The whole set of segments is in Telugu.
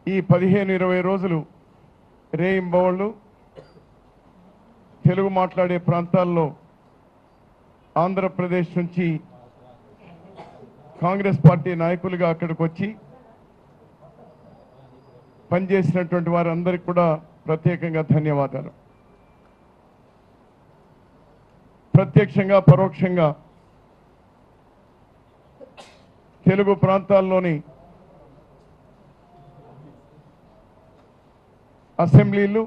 ఈ పదిహేను ఇరవై రోజులు రేయింబవళ్ళు తెలుగు మాట్లాడే ప్రాంతాల్లో ఆంధ్రప్రదేశ్ నుంచి కాంగ్రెస్ పార్టీ నాయకులుగా అక్కడికి వచ్చి పనిచేసినటువంటి వారందరికీ కూడా ప్రత్యేకంగా ధన్యవాదాలు ప్రత్యక్షంగా పరోక్షంగా తెలుగు ప్రాంతాల్లోని అసెంబ్లీలు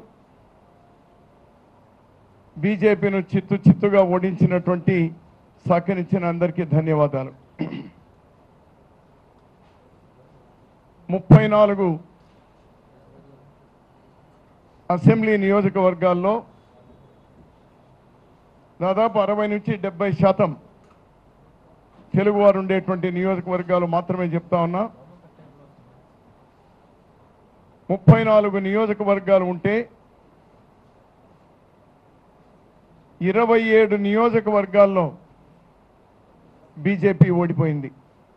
బీజేపీను చిత్తు చిత్తుగా ఓడించినటువంటి సహకరించిన అందరికీ ధన్యవాదాలు ముప్పై నాలుగు అసెంబ్లీ నియోజకవర్గాల్లో దాదాపు అరవై నుంచి డెబ్బై శాతం తెలుగువారు ఉండేటువంటి నియోజకవర్గాలు మాత్రమే చెప్తా ఉన్నా ముప్పై నాలుగు నియోజకవర్గాలు ఉంటే ఇరవై ఏడు నియోజకవర్గాల్లో బీజేపీ ఓడిపోయింది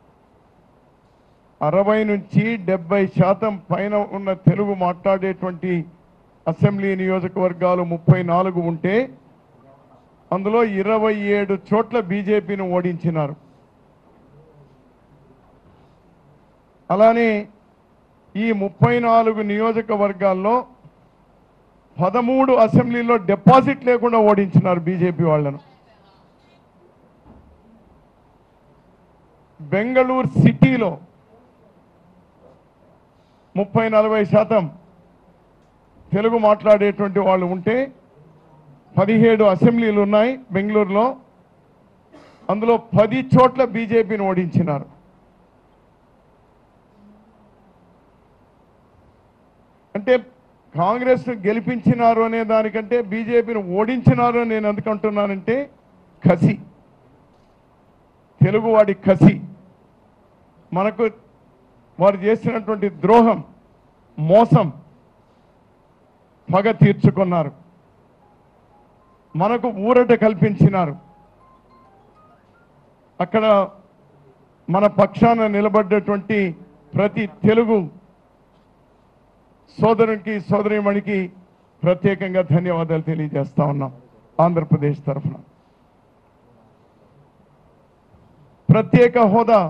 అరవై నుంచి డెబ్బై శాతం పైన ఉన్న తెలుగు మాట్లాడేటువంటి అసెంబ్లీ నియోజకవర్గాలు ముప్పై నాలుగు ఉంటే అందులో ఇరవై ఏడు చోట్ల బీజేపీని ఓడించినారు అలానే ఈ ముప్పై నాలుగు నియోజకవర్గాల్లో పదమూడు అసెంబ్లీలో డిపాజిట్ లేకుండా ఓడించినారు బీజేపీ వాళ్ళను బెంగళూరు సిటీలో ముప్పై నలభై శాతం తెలుగు మాట్లాడేటువంటి వాళ్ళు ఉంటే పదిహేడు అసెంబ్లీలు ఉన్నాయి బెంగళూరులో అందులో పది చోట్ల బీజేపీని ఓడించినారు అంటే కాంగ్రెస్ గెలిపించినారు అనే దానికంటే బీజేపీని ఓడించినారు అని నేను ఎందుకంటున్నానంటే కసి తెలుగువాడి కసి మనకు వారు చేసినటువంటి ద్రోహం మోసం పగ తీర్చుకున్నారు మనకు ఊరట కల్పించినారు అక్కడ మన పక్షాన నిలబడ్డటువంటి ప్రతి తెలుగు సోదరునికి సోదరిమణికి ప్రత్యేకంగా ధన్యవాదాలు తెలియజేస్తా ఉన్నాం ఆంధ్రప్రదేశ్ తరఫున ప్రత్యేక హోదా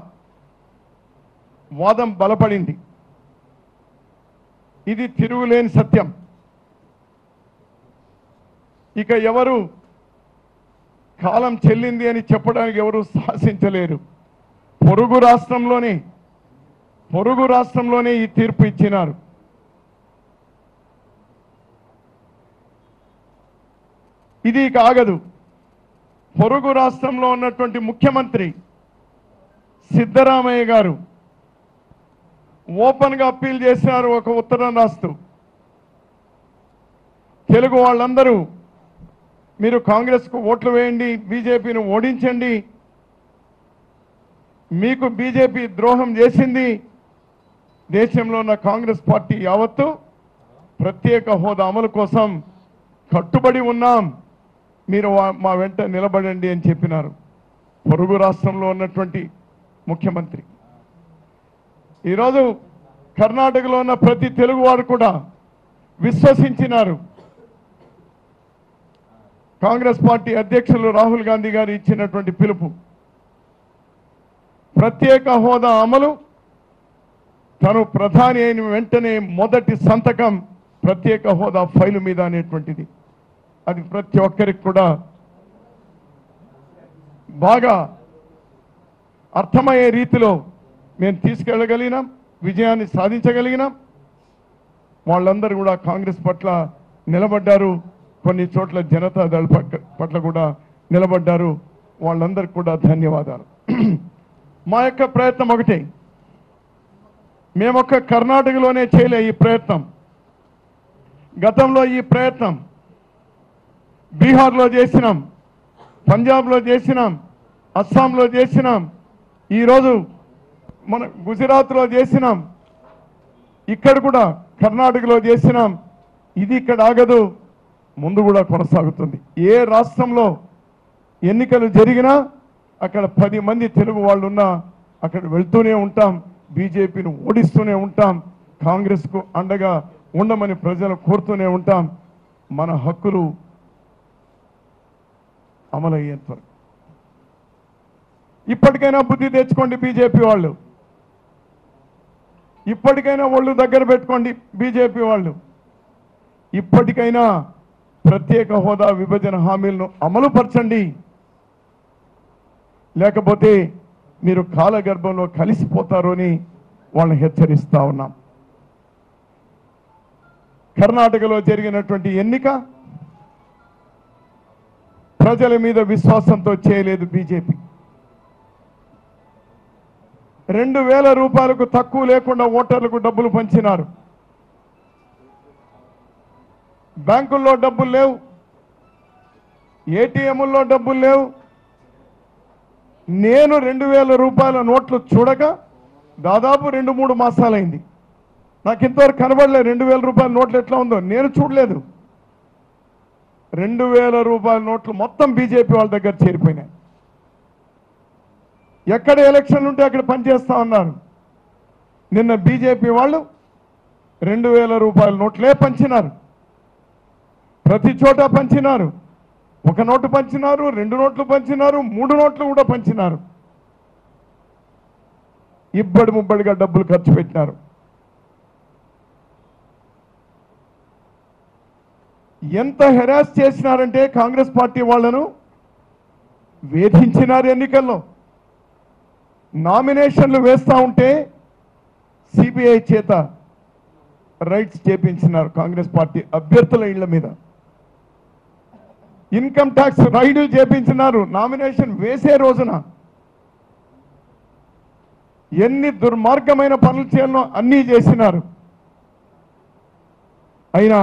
వాదం బలపడింది ఇది తిరుగులేని సత్యం ఇక ఎవరు కాలం చెల్లింది అని చెప్పడానికి ఎవరు సాహసించలేరు పొరుగు రాష్ట్రంలోనే పొరుగు రాష్ట్రంలోనే ఈ తీర్పు ఇచ్చినారు ఇది కాగదు పొరుగు రాష్ట్రంలో ఉన్నటువంటి ముఖ్యమంత్రి సిద్ధరామయ్య గారు ఓపెన్గా అప్పీల్ చేసినారు ఒక ఉత్తరం రాస్తూ తెలుగు వాళ్ళందరూ మీరు కాంగ్రెస్కు ఓట్లు వేయండి బీజేపీని ఓడించండి మీకు బీజేపీ ద్రోహం చేసింది దేశంలో ఉన్న కాంగ్రెస్ పార్టీ యావత్తు ప్రత్యేక హోదా అమలు కోసం కట్టుబడి ఉన్నాం మీరు వా- మా వెంట నిలబడండి అని చెప్పినారు పొరుగు రాష్ట్రంలో ఉన్నటువంటి ముఖ్యమంత్రి ఈరోజు కర్ణాటకలో ఉన్న ప్రతి తెలుగువాడు కూడా విశ్వసించినారు కాంగ్రెస్ పార్టీ అధ్యక్షులు రాహుల్ గాంధీ గారు ఇచ్చినటువంటి పిలుపు ప్రత్యేక హోదా అమలు తను ప్రధాని అయిన వెంటనే మొదటి సంతకం ప్రత్యేక హోదా ఫైలు మీద అనేటువంటిది అది ప్రతి ఒక్కరికి కూడా బాగా అర్థమయ్యే రీతిలో మేము తీసుకెళ్ళగలిగినాం విజయాన్ని సాధించగలిగినాం వాళ్ళందరూ కూడా కాంగ్రెస్ పట్ల నిలబడ్డారు కొన్ని చోట్ల జనతా దళ పక్క- పట్ల కూడా నిలబడ్డారు వాళ్ళందరికీ కూడా ధన్యవాదాలు మా యొక్క ప్రయత్నం ఒకటే మేమొక్క కర్ణాటకలోనే చేయలే ఈ ప్రయత్నం గతంలో ఈ ప్రయత్నం బీహార్లో చేసినాం పంజాబ్లో చేసినాం అస్సాంలో చేసినాం ఈరోజు మన గుజరాత్లో చేసినాం ఇక్కడ కూడా కర్ణాటకలో చేసినాం ఇది ఇక్కడ ఆగదు ముందు కూడా కొనసాగుతుంది ఏ రాష్ట్రంలో ఎన్నికలు జరిగినా అక్కడ పది మంది తెలుగు వాళ్ళు ఉన్నా అక్కడ వెళ్తూనే ఉంటాం బీజేపీని ఓడిస్తూనే ఉంటాం కాంగ్రెస్కు అండగా ఉండమని ప్రజలు కోరుతూనే ఉంటాం మన హక్కులు అమలయ్యేంత వరకు ఇప్పటికైనా బుద్ధి తెచ్చుకోండి బీజేపీ వాళ్ళు ఇప్పటికైనా ఒళ్ళు దగ్గర పెట్టుకోండి బీజేపీ వాళ్ళు ఇప్పటికైనా ప్రత్యేక హోదా విభజన హామీలను అమలుపరచండి లేకపోతే మీరు కాలగర్భంలో కలిసిపోతారు అని వాళ్ళని హెచ్చరిస్తా ఉన్నాం కర్ణాటకలో జరిగినటువంటి ఎన్నిక ప్రజల మీద విశ్వాసంతో చేయలేదు బీజేపీ రెండు వేల రూపాయలకు తక్కువ లేకుండా ఓటర్లకు డబ్బులు పంచినారు బ్యాంకుల్లో డబ్బులు లేవు ఏటీఎంల్లో డబ్బులు లేవు నేను రెండు వేల రూపాయల నోట్లు చూడక దాదాపు రెండు మూడు మాసాలైంది నాకు ఇంతవరకు కనబడలేదు రెండు వేల రూపాయల నోట్లు ఎట్లా ఉందో నేను చూడలేదు రెండు వేల రూపాయల నోట్లు మొత్తం బీజేపీ వాళ్ళ దగ్గర చేరిపోయినాయి ఎక్కడ ఎలక్షన్ ఉంటే అక్కడ పనిచేస్తా ఉన్నారు నిన్న బీజేపీ వాళ్ళు రెండు వేల రూపాయల నోట్లే పంచినారు ప్రతి చోట పంచినారు ఒక నోటు పంచినారు రెండు నోట్లు పంచినారు మూడు నోట్లు కూడా పంచినారు ఇబ్బడి ముబ్బడిగా డబ్బులు ఖర్చు పెట్టినారు ఎంత హెరాస్ చేసినారంటే కాంగ్రెస్ పార్టీ వాళ్ళను వేధించినారు ఎన్నికల్లో నామినేషన్లు వేస్తా ఉంటే సిబిఐ చేత రైట్స్ చేపించినారు కాంగ్రెస్ పార్టీ అభ్యర్థుల ఇళ్ల మీద ఇన్కమ్ ట్యాక్స్ రైడ్లు చేపించినారు నామినేషన్ వేసే రోజున ఎన్ని దుర్మార్గమైన పనులు చేయాలో అన్నీ చేసినారు అయినా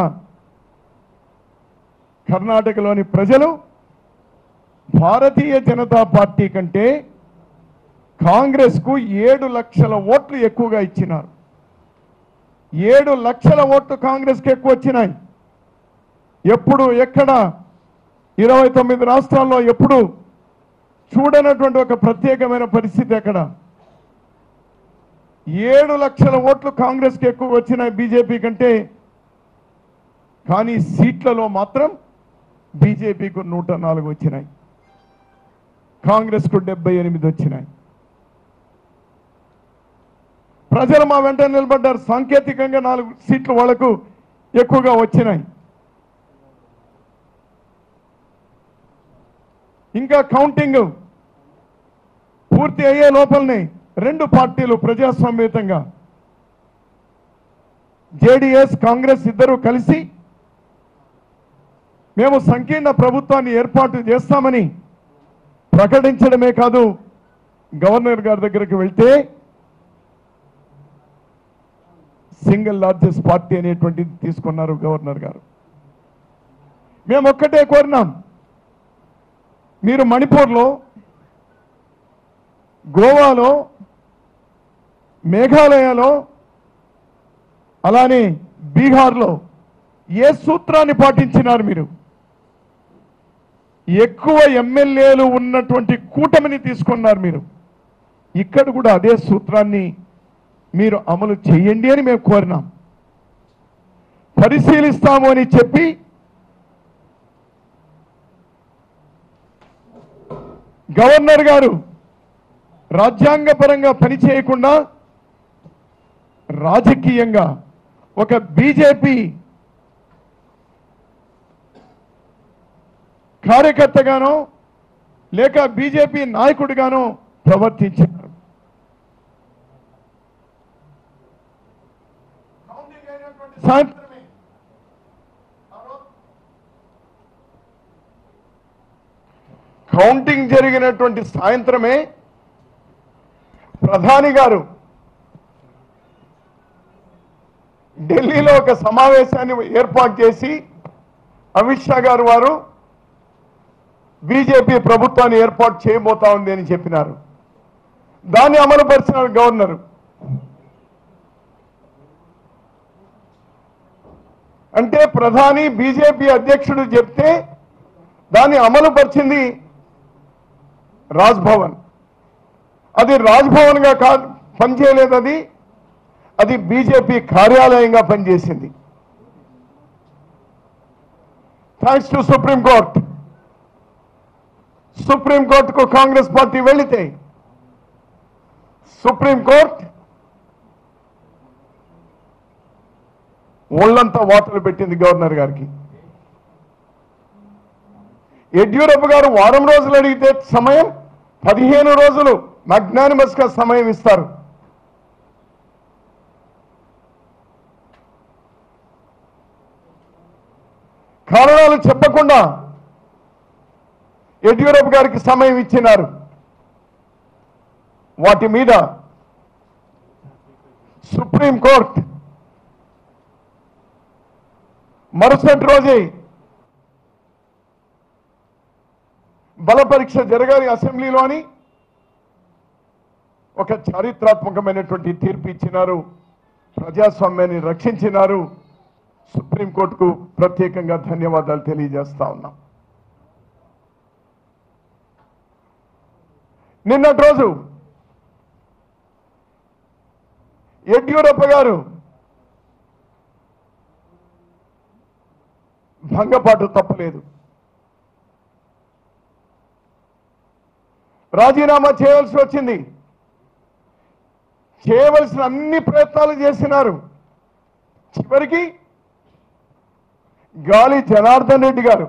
కర్ణాటకలోని ప్రజలు భారతీయ జనతా పార్టీ కంటే కాంగ్రెస్కు ఏడు లక్షల ఓట్లు ఎక్కువగా ఇచ్చినారు ఏడు లక్షల ఓట్లు కాంగ్రెస్కి ఎక్కువ వచ్చినాయి ఎప్పుడు ఎక్కడ ఇరవై తొమ్మిది రాష్ట్రాల్లో ఎప్పుడు చూడనటువంటి ఒక ప్రత్యేకమైన పరిస్థితి ఎక్కడ ఏడు లక్షల ఓట్లు కాంగ్రెస్కి ఎక్కువ వచ్చినాయి బీజేపీ కంటే కానీ సీట్లలో మాత్రం బీజేపీకు నూట నాలుగు వచ్చినాయి కాంగ్రెస్కు డెబ్బై ఎనిమిది వచ్చినాయి ప్రజలు మా వెంట నిలబడ్డారు సాంకేతికంగా నాలుగు సీట్లు వాళ్లకు ఎక్కువగా వచ్చినాయి ఇంకా కౌంటింగ్ పూర్తి అయ్యే లోపలనే రెండు పార్టీలు ప్రజాస్వామ్యతంగా జేడిఎస్ కాంగ్రెస్ ఇద్దరు కలిసి మేము సంకీర్ణ ప్రభుత్వాన్ని ఏర్పాటు చేస్తామని ప్రకటించడమే కాదు గవర్నర్ గారి దగ్గరికి వెళ్తే సింగిల్ లార్జెస్ట్ పార్టీ అనేటువంటిది తీసుకున్నారు గవర్నర్ గారు మేము ఒక్కటే కోరినాం మీరు మణిపూర్లో గోవాలో మేఘాలయలో అలానే బీహార్లో ఏ సూత్రాన్ని పాటించినారు మీరు ఎక్కువ ఎమ్మెల్యేలు ఉన్నటువంటి కూటమిని తీసుకున్నారు మీరు ఇక్కడ కూడా అదే సూత్రాన్ని మీరు అమలు చేయండి అని మేము కోరినాం పరిశీలిస్తాము అని చెప్పి గవర్నర్ గారు రాజ్యాంగపరంగా పనిచేయకుండా రాజకీయంగా ఒక బీజేపీ కార్యకర్తగానో లేక బీజేపీ నాయకుడిగానో ప్రవర్తించారు సాయంత్రమే కౌంటింగ్ జరిగినటువంటి సాయంత్రమే ప్రధాని గారు ఢిల్లీలో ఒక సమావేశాన్ని ఏర్పాటు చేసి అమిత్ షా గారు వారు బీజేపీ ప్రభుత్వాన్ని ఏర్పాటు చేయబోతా ఉంది అని చెప్పినారు దాన్ని అమలుపరిచినారు గవర్నర్ అంటే ప్రధాని బీజేపీ అధ్యక్షుడు చెప్తే దాన్ని అమలుపరిచింది రాజ్భవన్ అది రాజ్భవన్గా కాదు పనిచేయలేదు అది అది బీజేపీ కార్యాలయంగా పనిచేసింది thanks to supreme court supreme కోర్టుకు కాంగ్రెస్ పార్టీ వెళితే సుప్రీం కోర్ట్ ఒళ్ళంతా వార్తలు పెట్టింది గవర్నర్ గారికి యడ్యూరప్ప గారు వారం రోజులు అడిగితే సమయం పదిహేను రోజులు మగ్నానిమస్ గా సమయం ఇస్తారు కారణాలు చెప్పకుండా యడ్యూరప్ప గారికి సమయం ఇచ్చినారు వాటి మీద సుప్రీం కోర్ట్ మరుసటి రోజే బల పరీక్ష జరగాలి అసెంబ్లీలో అని ఒక చారిత్రాత్మకమైనటువంటి తీర్పు ఇచ్చినారు ప్రజాస్వామ్యాన్ని రక్షించినారు సుప్రీంకోర్టుకు ప్రత్యేకంగా ధన్యవాదాలు తెలియజేస్తా ఉన్నాం నిన్నటి రోజు యడ్యూరప్ప గారు భంగపాటు తప్పలేదు రాజీనామా చేయవలసి వచ్చింది చేయవలసిన అన్ని ప్రయత్నాలు చేసినారు చివరికి గాలి జనార్దన్ రెడ్డి గారు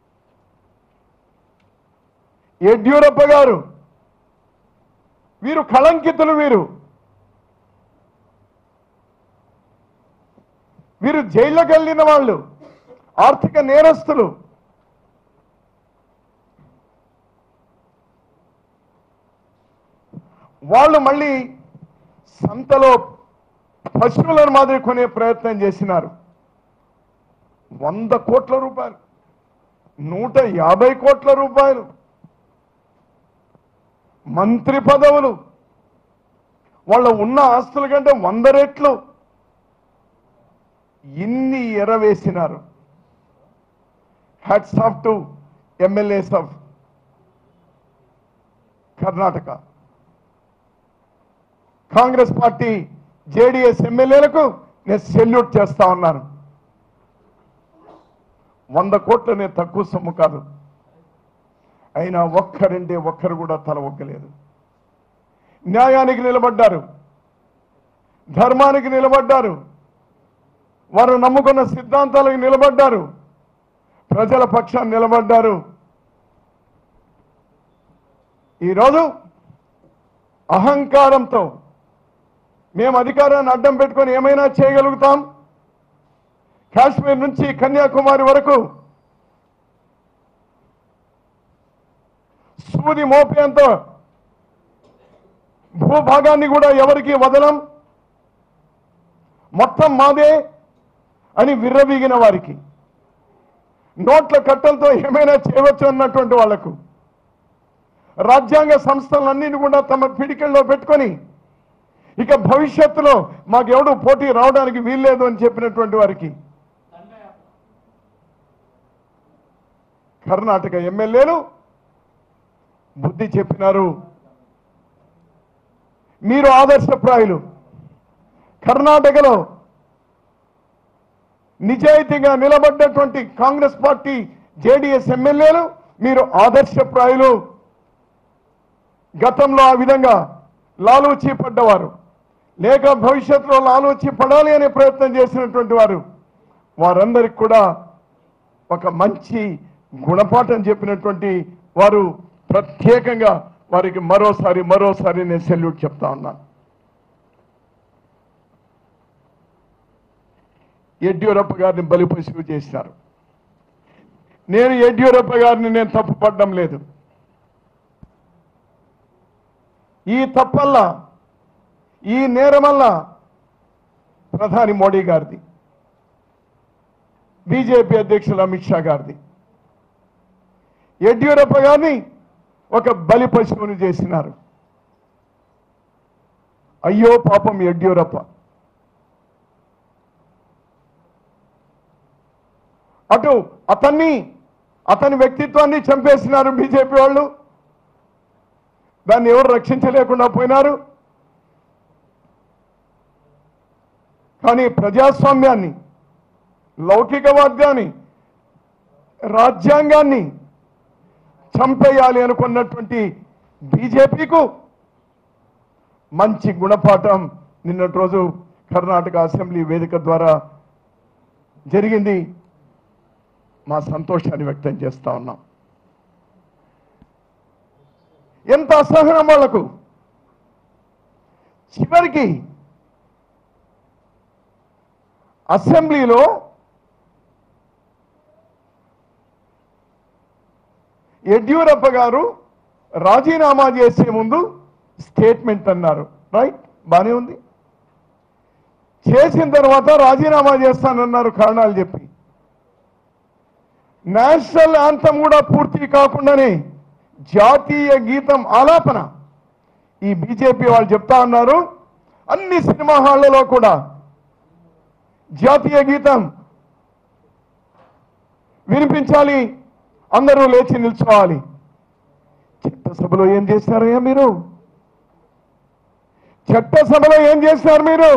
యడ్యూరప్ప గారు వీరు కళంకితులు వీరు వీరు జైల్లోకి వెళ్ళిన వాళ్ళు ఆర్థిక నేరస్తులు వాళ్ళు మళ్ళీ సంతలో పశువులను మాదిరి కొనే ప్రయత్నం చేసినారు వంద కోట్ల రూపాయలు నూట యాభై కోట్ల రూపాయలు మంత్రి పదవులు వాళ్ళ ఉన్న ఆస్తుల కంటే వంద రెట్లు ఇన్ని ఎరవేసినారు hats off to MLAs of Karnataka Congress party JDS ఎమ్మెల్యేలకు నేను సెల్యూట్ చేస్తా ఉన్నాను వంద కోట్లు నేను తక్కువ సొమ్ము కాదు అయినా ఒక్కరంటే ఒక్కరు కూడా తల ఒక్కలేదు న్యాయానికి నిలబడ్డారు ధర్మానికి నిలబడ్డారు వారు నమ్ముకున్న సిద్ధాంతాలకు నిలబడ్డారు ప్రజల పక్షాన్ని నిలబడ్డారు ఈరోజు అహంకారంతో మేము అధికారాన్ని అడ్డం పెట్టుకొని ఏమైనా చేయగలుగుతాం కాశ్మీర్ నుంచి కన్యాకుమారి వరకు సూది మోపేంత భూభాగాన్ని కూడా ఎవరికి వదలం మొత్తం మాదే అని విర్రవీగిన వారికి నోట్ల కట్టలతో ఏమైనా చేయవచ్చు అన్నటువంటి వాళ్లకు రాజ్యాంగ సంస్థలన్నింటినీ కూడా తమ పిడికెల్లో పెట్టుకొని ఇక భవిష్యత్తులో మాకెవడు పోటీ రావడానికి వీల్లేదు అని చెప్పినటువంటి వారికి కర్ణాటక ఎమ్మెల్యేలు బుద్ధి చెప్పినారు మీరు ఆదర్శప్రాయులు కర్ణాటకలో నిజాయితీగా నిలబడ్డటువంటి కాంగ్రెస్ పార్టీ జేడీఎస్ ఎమ్మెల్యేలు మీరు ఆదర్శప్రాయులు గతంలో ఆ విధంగా లాలూచి పడ్డవారు లేక భవిష్యత్తులో లాలూచి పడాలి అనే ప్రయత్నం చేసినటువంటి వారు వారందరికి కూడా ఒక మంచి గుణపాఠం చెప్పినటువంటి వారు ప్రత్యేకంగా వారికి మరోసారి మరోసారి నేను సెల్యూట్ చెప్తా ఉన్నాను యడ్యూరప్ప గారిని బలిపశువు చేసినారు నేను యడ్యూరప్ప గారిని నేను తప్పు పడ్డం లేదు ఈ తప్పల్లా ఈ నేరమల్లా ప్రధాని మోడీ గారిది బీజేపీ అధ్యక్షులు అమిత్ షా గారిది యడ్యూరప్ప గారిని ఒక బలి పశువుని చేసినారు అయ్యో పాపం యడ్యూరప్ప అటు అతన్ని అతని వ్యక్తిత్వాన్ని చంపేసినారు బీజేపీ వాళ్ళు దాన్ని ఎవరు రక్షించలేకుండా పోయినారు కానీ ప్రజాస్వామ్యాన్ని లౌకికవాద్యాన్ని రాజ్యాంగాన్ని చంపేయాలి అనుకున్నటువంటి బీజేపీకు మంచి గుణపాఠం నిన్నటి రోజు కర్ణాటక అసెంబ్లీ వేదిక ద్వారా జరిగింది మా సంతోషాన్ని వ్యక్తం చేస్తా ఉన్నాం ఎంత అసహనం వాళ్లకు చివరికి అసెంబ్లీలో యడ్యూరప్ప గారు రాజీనామా చేసే ముందు స్టేట్మెంట్ అన్నారు రైట్ బానే ఉంది చేసిన తర్వాత రాజీనామా చేస్తానన్నారు కారణాలు చెప్పి నేషనల్ యాంథం కూడా పూర్తి కాకుండానే జాతీయ గీతం ఆలాపన ఈ బీజేపీ వాళ్ళు చెప్తా ఉన్నారు అన్ని సినిమా హాళ్లలో కూడా జాతీయ గీతం వినిపించాలి అందరూ లేచి నిల్చోవాలి చట్టసభలో ఏం చేస్తారయ్యా మీరు చట్టసభలో ఏం చేస్తారు మీరు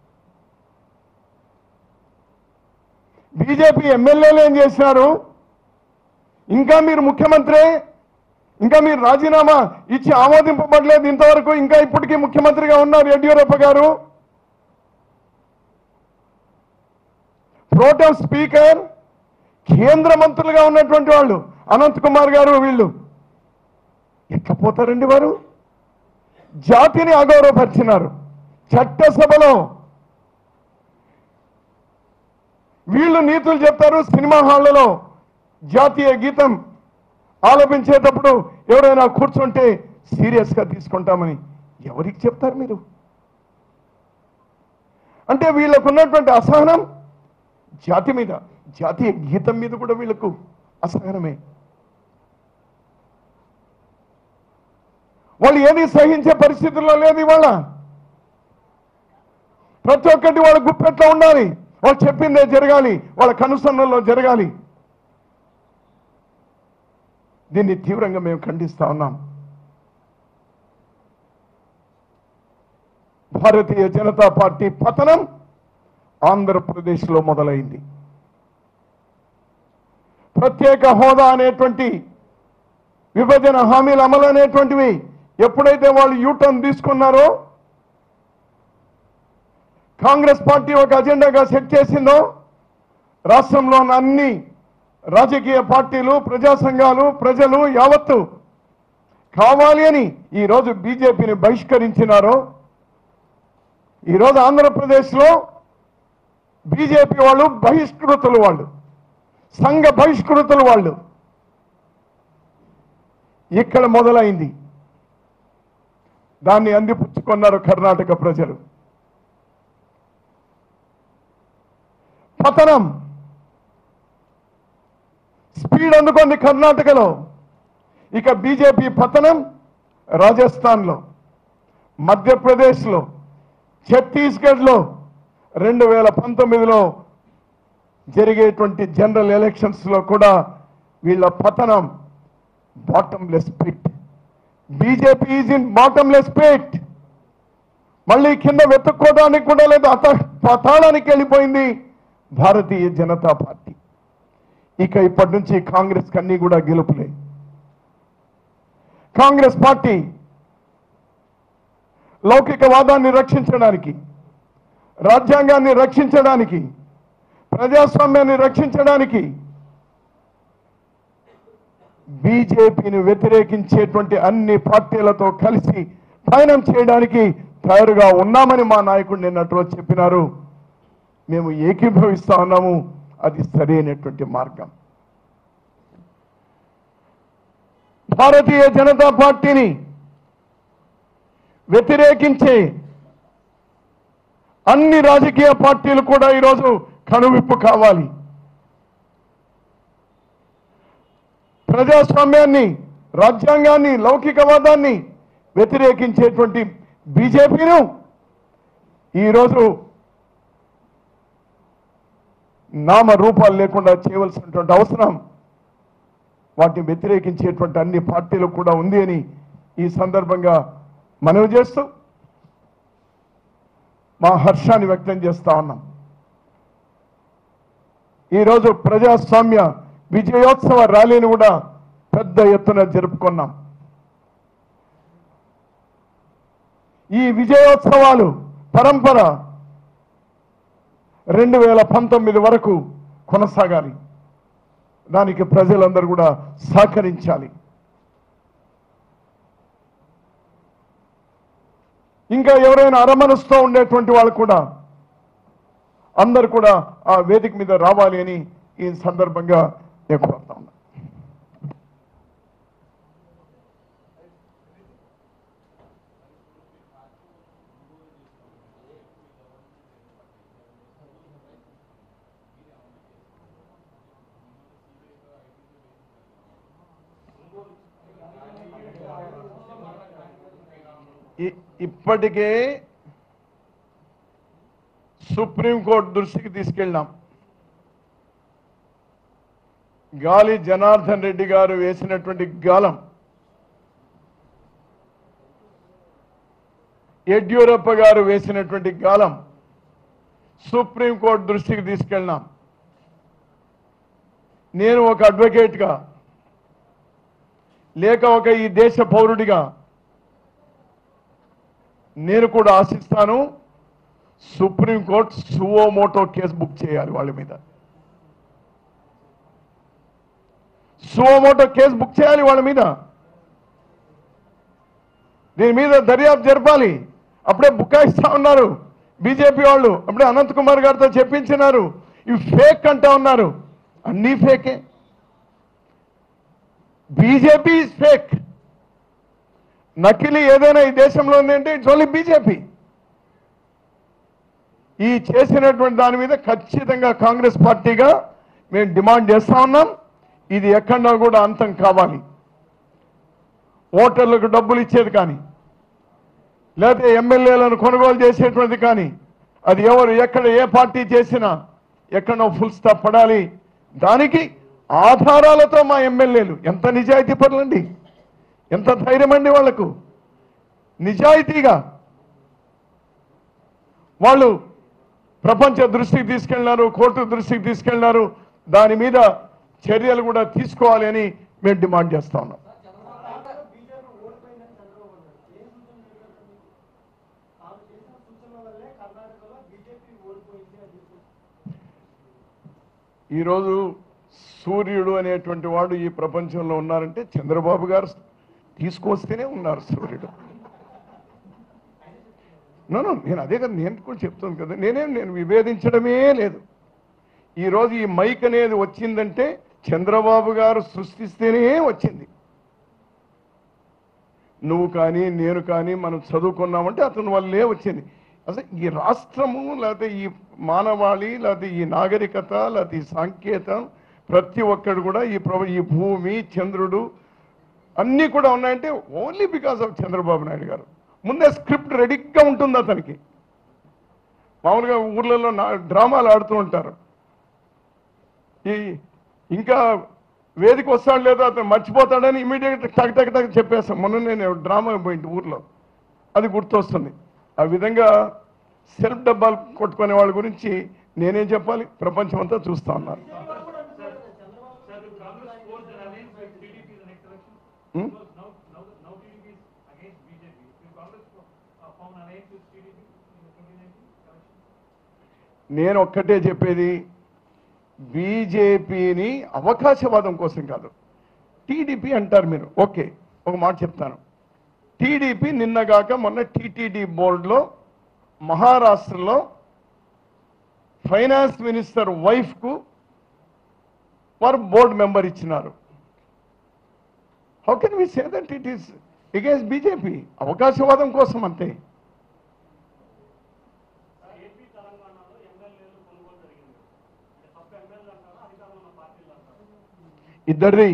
బీజేపీ ఎమ్మెల్యేలు ఏం చేసినారు ఇంకా మీరు ముఖ్యమంత్రి ఇంకా మీరు రాజీనామా ఇచ్చి ఆమోదింపబడలేదు ఇంతవరకు ఇంకా ఇప్పటికీ ముఖ్యమంత్రిగా ఉన్నారు యడ్యూరప్ప గారు ప్రోటం స్పీకర్ కేంద్ర మంత్రులుగా ఉన్నటువంటి వాళ్ళు అనంత్ కుమార్ గారు వీళ్ళు ఎట్లా పోతారండి వారు జాతిని అగౌరవపరిచినారు చట్టసభలో వీళ్ళు నీతులు చెప్తారు సినిమా హాళ్లలో జాతీయ గీతం ఆలపించేటప్పుడు ఎవరైనా కూర్చుంటే సీరియస్ గా తీసుకుంటామని ఎవరికి చెప్తారు మీరు అంటే వీళ్ళకు ఉన్నటువంటి అసహనం జాతి మీద జాతీయ గీతం మీద కూడా వీళ్ళకు అసహనమే వాళ్ళు ఏది సహించే పరిస్థితుల్లో లేదు ఇవాళ ప్రతి ఒక్కటి వాళ్ళ గుప్పెట్లో ఉండాలి వాళ్ళు చెప్పిందే జరగాలి వాళ్ళ కనుసన్నల్లో జరగాలి దీన్ని తీవ్రంగా మేము ఖండిస్తా ఉన్నాం భారతీయ జనతా పార్టీ పతనం ఆంధ్రప్రదేశ్లో మొదలైంది ప్రత్యేక హోదా అనేటువంటి విభజన హామీల అమలు అనేటువంటివి ఎప్పుడైతే వాళ్ళు యూటర్న్ తీసుకున్నారో కాంగ్రెస్ పార్టీ ఒక అజెండాగా సెట్ చేసిందో రాష్ట్రంలో ఉన్న అన్ని రాజకీయ పార్టీలు ప్రజా సంఘాలు ప్రజలు యావత్తు కావాలి అని ఈరోజు బీజేపీని బహిష్కరించినారో ఈరోజు ఆంధ్రప్రదేశ్లో బీజేపీ వాళ్ళు బహిష్కృతులు వాళ్ళు సంఘ బహిష్కృతులు వాళ్ళు ఇక్కడ మొదలైంది దాన్ని అందిపుచ్చుకున్నారు కర్ణాటక ప్రజలు పతనం స్పీడ్ అందుకుంది కర్ణాటకలో ఇక బీజేపీ పతనం రాజస్థాన్లో మధ్యప్రదేశ్లో ఛత్తీస్గఢ్లో రెండు వేల పంతొమ్మిదిలో జరిగేటువంటి జనరల్ ఎలక్షన్స్లో కూడా వీళ్ళ పతనం bottomless pit BJP is in bottomless pit మళ్ళీ కింద వెతుక్కోవడానికి కూడా లేదు అత పతాళానికి వెళ్ళిపోయింది భారతీయ జనతా పార్టీ ఇక ఇప్పటి నుంచి కాంగ్రెస్ కన్నీ కూడా గెలుపులే కాంగ్రెస్ పార్టీ లౌకికవాదాన్ని రక్షించడానికి రాజ్యాంగాన్ని రక్షించడానికి ప్రజాస్వామ్యాన్ని రక్షించడానికి బీజేపీని వ్యతిరేకించేటువంటి అన్ని పార్టీలతో కలిసి పయనం చేయడానికి తయారుగా ఉన్నామని మా నాయకుడు నిన్నటి రోజు చెప్పినారు మేము ఏకీభవిస్తా ఉన్నాము అది సరైనటువంటి మార్గం భారతీయ జనతా పార్టీని వ్యతిరేకించే అన్ని రాజకీయ పార్టీలు కూడా ఈరోజు కనువిప్పు కావాలి ప్రజాస్వామ్యాన్ని రాజ్యాంగాన్ని లౌకికవాదాన్ని వ్యతిరేకించేటువంటి బీజేపీను ఈరోజు నామ రూపాలు లేకుండా చేయవలసినటువంటి అవసరం వాటిని వ్యతిరేకించేటువంటి అన్ని పార్టీలు కూడా ఉంది అని ఈ సందర్భంగా మనవి చేస్తూ మా హర్షాన్ని వ్యక్తం చేస్తా ఉన్నాం ఈరోజు ప్రజాస్వామ్య విజయోత్సవ ర్యాలీని కూడా పెద్ద ఎత్తున జరుపుకున్నాం ఈ విజయోత్సవాలు పరంపర రెండు వేల పంతొమ్మిది వరకు కొనసాగాలి దానికి ప్రజలందరూ కూడా సహకరించాలి ఇంకా ఎవరైనా అరమనస్తో ఉండేటువంటి వాళ్ళు కూడా అందరు కూడా ఆ వేదిక మీద రావాలి అని ఈ సందర్భంగా నేను కోరుతా ఉన్నా ఇ- ఇప్పటికే సుప్రీంకోర్టు దృష్టికి తీసుకెళ్ళాం గాలి జనార్దన్ రెడ్డి గారు వేసినటువంటి గాలం యడ్యూరప్ప గారు వేసినటువంటి గాలం సుప్రీంకోర్టు దృష్టికి తీసుకెళ్ళినాం నేను ఒక అడ్వకేట్గా లేక ఒక ఈ దేశ పౌరుడిగా నేను కూడా ఆశిస్తాను సుప్రీంకోర్టు సువోమోటో కేసు బుక్ చేయాలి వాళ్ళ మీద సువోమోటో కేసు బుక్ చేయాలి వాళ్ళ మీద దీని మీద దర్యాప్తు జరపాలి అప్పుడే బుకాయిస్తా ఉన్నారు బీజేపీ వాళ్ళు అప్పుడే అనంత్ కుమార్ గారితో చెప్పించినారు ఇవి ఫేక్ అంటా ఉన్నారు అన్నీ ఫేకే బీజేపీ ఇస్ ఫేక్ నకిలీ ఏదైనా ఈ దేశంలో ఉందంటే ఇట్స్ ఓన్లీ బీజేపీ ఈ చేసినటువంటి దాని మీద ఖచ్చితంగా కాంగ్రెస్ పార్టీగా మేము డిమాండ్ చేస్తా ఉన్నాం ఇది ఎక్కడన్నా కూడా అంతం కావాలి ఓటర్లకు డబ్బులు ఇచ్చేది కానీ లేకపోతే ఎమ్మెల్యేలను కొనుగోలు చేసేటువంటిది కానీ అది ఎవరు ఎక్కడ ఏ పార్టీ చేసినా ఎక్కడో ఫుల్ స్టాప్ పడాలి దానికి ఆధారాలతో మా ఎమ్మెల్యేలు ఎంత నిజాయితీ పరులండి ఎంత ధైర్యం అండి వాళ్లకు నిజాయితీగా వాళ్ళు ప్రపంచ దృష్టికి తీసుకెళ్ళినారు కోర్టు దృష్టికి తీసుకెళ్ళినారు దాని మీద చర్యలు కూడా తీసుకోవాలి అని మేము డిమాండ్ చేస్తా ఉన్నాం బీజేపీ ఓడిపోయిందని చంద్రబాబు అన్నారు ఏం సూచన చేశారు మీకు తాము చేసిన సూచన వల్లే కర్ణాటకలో బీజేపీ ఓడిపోయింది అని చెప్పి ఈరోజు సూర్యుడు అనేటువంటి వాడు ఈ ప్రపంచంలో ఉన్నారంటే చంద్రబాబు గారు తీసుకొస్తేనే ఉన్నారు సూర్యుడు నో నో, నేను అదే కదా నేను కూడా చెప్తాను కదా నేనేం నేను విభేదించడమే లేదు ఈరోజు ఈ మైక్ అనేది వచ్చిందంటే చంద్రబాబు గారు సృష్టిస్తేనే వచ్చింది నువ్వు కానీ నేను కానీ మనం చదువుకున్నామంటే అతని వల్లే వచ్చింది అసలు ఈ రాష్ట్రము లేకపోతే ఈ మానవాళి లేకపోతే ఈ నాగరికత లేకపోతే ఈ సాంకేతం ప్రతి ఒక్కడు కూడా ఈ ప్రభు ఈ భూమి చంద్రుడు అన్నీ కూడా ఉన్నాయంటే only because of Chandrababu Naidu గారు ముందే స్క్రిప్ట్ రెడీగా ఉంటుంది అతనికి మామూలుగా ఊర్లలో నా డ్రామాలు ఆడుతూ ఉంటారు ఈ ఇంకా వేదిక వస్తాడు లేదో అతను మర్చిపోతాడని ఇమీడియట్ టక్ టక్ టక్ చెప్పేస్తాం మొన్న నేను డ్రామా పోయింది ఊర్లో అది గుర్తొస్తుంది ఆ విధంగా సెల్ఫ్ డబ్బాలు కొట్టుకునే వాళ్ళ గురించి నేనేం చెప్పాలి ప్రపంచం అంతా చూస్తా ఉన్నారు Sir, will Congress forge an alliance with TDP in the next election? Hmm? Because now, now, now TDP is against BJP. Will Congress uh, form an alliance with TDP in the 2019 election? నేను ఒక్కటే చెప్పేది బీజేపీని అవకాశవాదం కోసం కాదు టీడీపీ అంటారు మీరు ఓకే ఒక మాట చెప్తాను టీడీపీ నిన్నగాక మొన్న టీటీడీ బోర్డులో మహారాష్ట్రలో ఫైనాన్స్ మినిస్టర్ వైఫ్కు వారు బోర్డు మెంబర్ ఇచ్చినారు how can we say that it is against BJP అవకాశవాదం కోసం అంతే ఏపీ తెలంగాణలో ఎమ్మెల్యేలు కొనుగోలు జరిగింది అంటే తప్ప ఎమ్మెల్యేలు అంటారా అధికారంలో ఉన్న పార్టీలు అంటారా ఇద్దరిది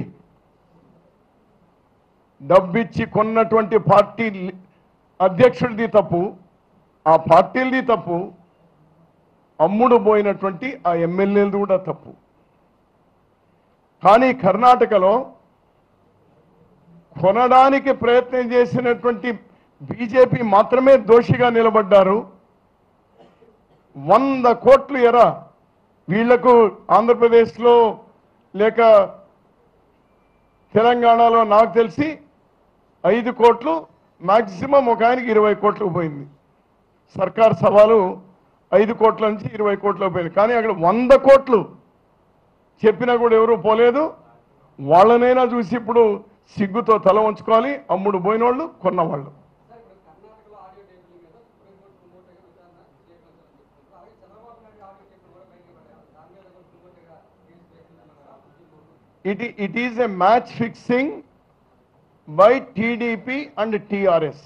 డబ్బిచ్చి కొన్నటువంటి పార్టీ లి- అధ్యక్షుడిది తప్పు ఆ పార్టీలది తప్పు అమ్ముడు పోయినటువంటి ఆ ఎమ్మెల్యేలది కూడా తప్పు కానీ కర్ణాటకలో కొనడానికి ప్రయత్నం చేసినటువంటి బీజేపీ మాత్రమే దోషిగా నిలబడ్డారు వంద కోట్లు ఎరా వీళ్లకు ఆంధ్రప్రదేశ్లో లేక తెలంగాణలో నాకు తెలిసి ఐదు కోట్లు మాక్సిమం ఒక ఆయనకి ఇరవై కోట్లు పోయింది సర్కార్ సవాలు ఐదు కోట్ల నుంచి ఇరవై కోట్లు పోయింది కానీ అక్కడ వంద కోట్లు చెప్పినా కూడా ఎవరు పోలేదు వాళ్ళనైనా చూసి ఇప్పుడు సిగ్గుతో తల ఉంచుకోవాలి అమ్ముడు పోయినోళ్ళు కొన్నవాళ్ళు సార్ ఇప్పుడు కర్ణాటకలో ఆడియో టేపుల మీద సుప్రీంకోర్టు సుమోటోగా విచారణ చేయగలుగుతారు అలాగే చంద్రబాబు నాయుడు ఆడియో టేపులు కూడా బయటకు పడ్డాయి దాని మీద కూడా సుమోటోగా కేసు వేసిందన్నారు supreme court it, i- it is a match fixing by TDP and TRS.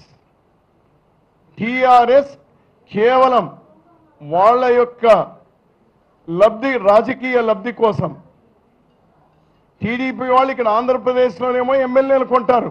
TRS కేవలం వాళ్ళ యొక్క లబ్ధి రాజకీయ లబ్ధి కోసం టీడీపీ వాళ్ళు ఇక్కడ ఆంధ్రప్రదేశ్లోనేమో ఎమ్మెల్యేలు కొంటారు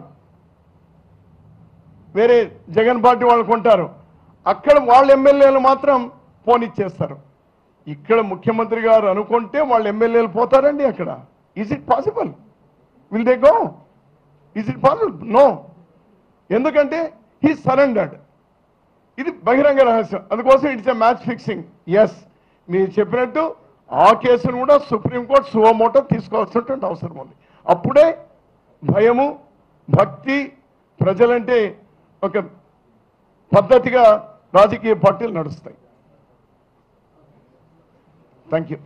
వేరే జగన్ పార్టీ వాళ్ళు కొంటారు అక్కడ వాళ్ళ ఎమ్మెల్యేలు మాత్రం పోనిచ్చేస్తారు ఇక్కడ ముఖ్యమంత్రి గారు అనుకుంటే వాళ్ళ ఎమ్మెల్యేలు పోతారండి అక్కడ is it possible will they go is it possible no ఎందుకంటే హీ సరెండర్డ్ ఇది బహిరంగ రహస్యం అందుకోసం it's a match fixing yes మీరు చెప్పినట్టు ఆ కేసును కూడా సుప్రీంకోర్టు సువమోటో తీసుకోవాల్సినటువంటి అవసరం ఉంది అప్పుడే భయము భక్తి ప్రజలంటే ఒక పద్ధతిగా రాజకీయ పార్టీలు నడుస్తాయి థ్యాంక్ యూ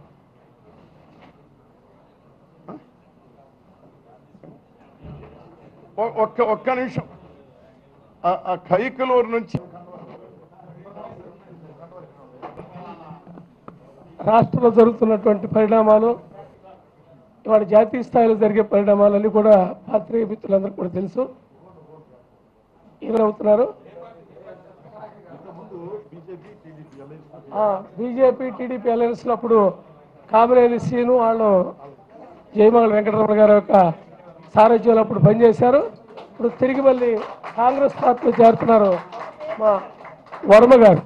ఒక్క ఒక్క నిమిషం ఆ- ఆ కైకలూరు నుంచి రాష్ట్రంలో జరుగుతున్నటువంటి పరిణామాలు ఇవాళ జాతీయ స్థాయిలో జరిగే పరిణామాలన్నీ కూడా పాత్రికేయ మిత్రులందరికీ కూడా తెలుసు ఎవరవుతున్నారు బీజేపీ టీడీపీ అలయన్స్ లో అప్పుడు కామినేని శ్రీను వాళ్ళు జయమంగళ వెంకటరమణ గారి యొక్క సారథ్యంలో అప్పుడు పనిచేశారు ఇప్పుడు తిరిగి మళ్ళీ కాంగ్రెస్ పార్టీలో చేరుతున్నారు మా వర్మ గారు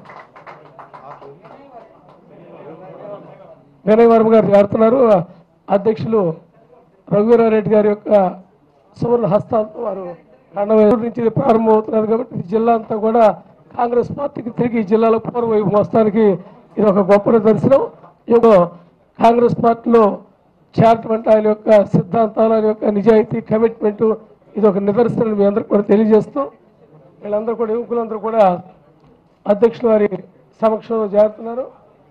వినయ్ వర్మ గారు చేరుతున్నారు అధ్యక్షులు రఘువీరారెడ్డి గారి యొక్క సువర్ణ హస్తాలతో వారు కండవేరు నుంచి ఇది ప్రారంభమవుతున్నది కాబట్టి ఈ జిల్లా అంతా కూడా కాంగ్రెస్ పార్టీకి తిరిగి ఈ జిల్లాలో పూర్వవైపు మోస్తానికి ఇది ఒక గొప్ప నిదర్శనం ఈ యొక్క కాంగ్రెస్ పార్టీలో చేరటం ఆయన యొక్క సిద్ధాంతాలు ఆయన యొక్క నిజాయితీ కమిట్మెంట్ ఇది ఒక నిదర్శనం మీ అందరికి కూడా తెలియజేస్తూ వీళ్ళందరూ కూడా యువకులందరూ కూడా అధ్యక్షుల వారి సమక్షంలో చేరుతున్నారు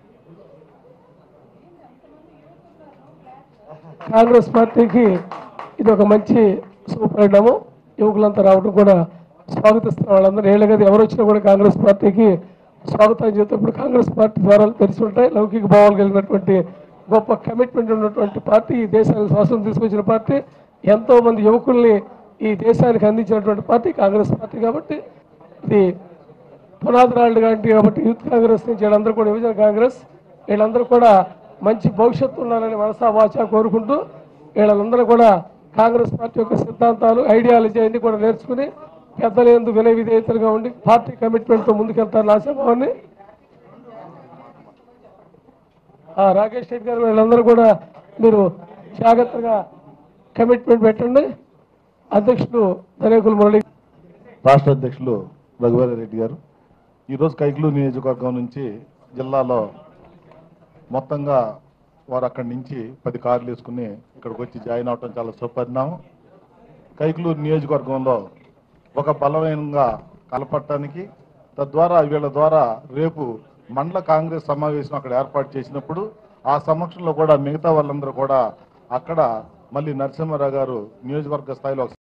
కాంగ్రెస్ పార్టీకి ఇది ఒక మంచి శుభపరిణామం యువకులంతా రావడం కూడా స్వాగతిస్తున్న వాళ్ళందరూ ఏళ్ళ కదా ఎవరు వచ్చినా కూడా కాంగ్రెస్ పార్టీకి స్వాగతం చెబుతూ కాంగ్రెస్ పార్టీ ద్వారా తెరిచి ఉంటాయి లౌకిక భావాలు కలిగినటువంటి గొప్ప కమిట్మెంట్ ఉన్నటువంటి పార్టీ ఈ దేశానికి స్వాతంత్రం తీసుకొచ్చిన పార్టీ ఎంతో మంది యువకుల్ని ఈ దేశానికి అందించినటువంటి పార్టీ కాంగ్రెస్ పార్టీ కాబట్టి ఇది పునాదిరాళ్ళు లాంటి కాబట్టి యూత్ కాంగ్రెస్ నుంచి వీళ్ళందరూ కూడా యువజన కాంగ్రెస్ వీళ్ళందరూ కూడా మంచి భవిష్యత్తు ఉండాలని మనసా వాచా కోరుకుంటూ వీళ్ళందరూ కూడా కాంగ్రెస్ పార్టీ యొక్క సిద్ధాంతాలు ఐడియాలజీ అన్ని కూడా నేర్చుకుని పెద్దలందు వినయ విధేయతలుగా ఉండి పార్టీ కమిట్మెంట్తో ముందుకెళ్తారని ఆశాభావాన్ని ఆ, రాకేష్ రెడ్డి గారు వీళ్ళందరూ కూడా మీరు జాగ్రత్తగా కమిట్మెంట్ పెట్టండి అధ్యక్షుడు ధనేకుల మురళి రాష్ట్ర అధ్యక్షులు రఘువీర రెడ్డి గారు ఈరోజు కైకలూరు నియోజకవర్గం నుంచి జిల్లాలో మొత్తంగా వారు అక్కడి నుంచి పది కార్లు వేసుకుని ఇక్కడికి వచ్చి జాయిన్ అవటం చాలా సుపరిణామం కైకలూరు నియోజకవర్గంలో ఒక బలమైనగా కలపటానికి తద్వారా వీళ్ళ ద్వారా రేపు మండల కాంగ్రెస్ సమావేశం అక్కడ ఏర్పాటు చేసినప్పుడు ఆ సమక్షంలో కూడా మిగతా వాళ్ళందరూ కూడా అక్కడ మళ్ళీ నరసింహారావు గారు నియోజకవర్గ స్థాయిలో ఒక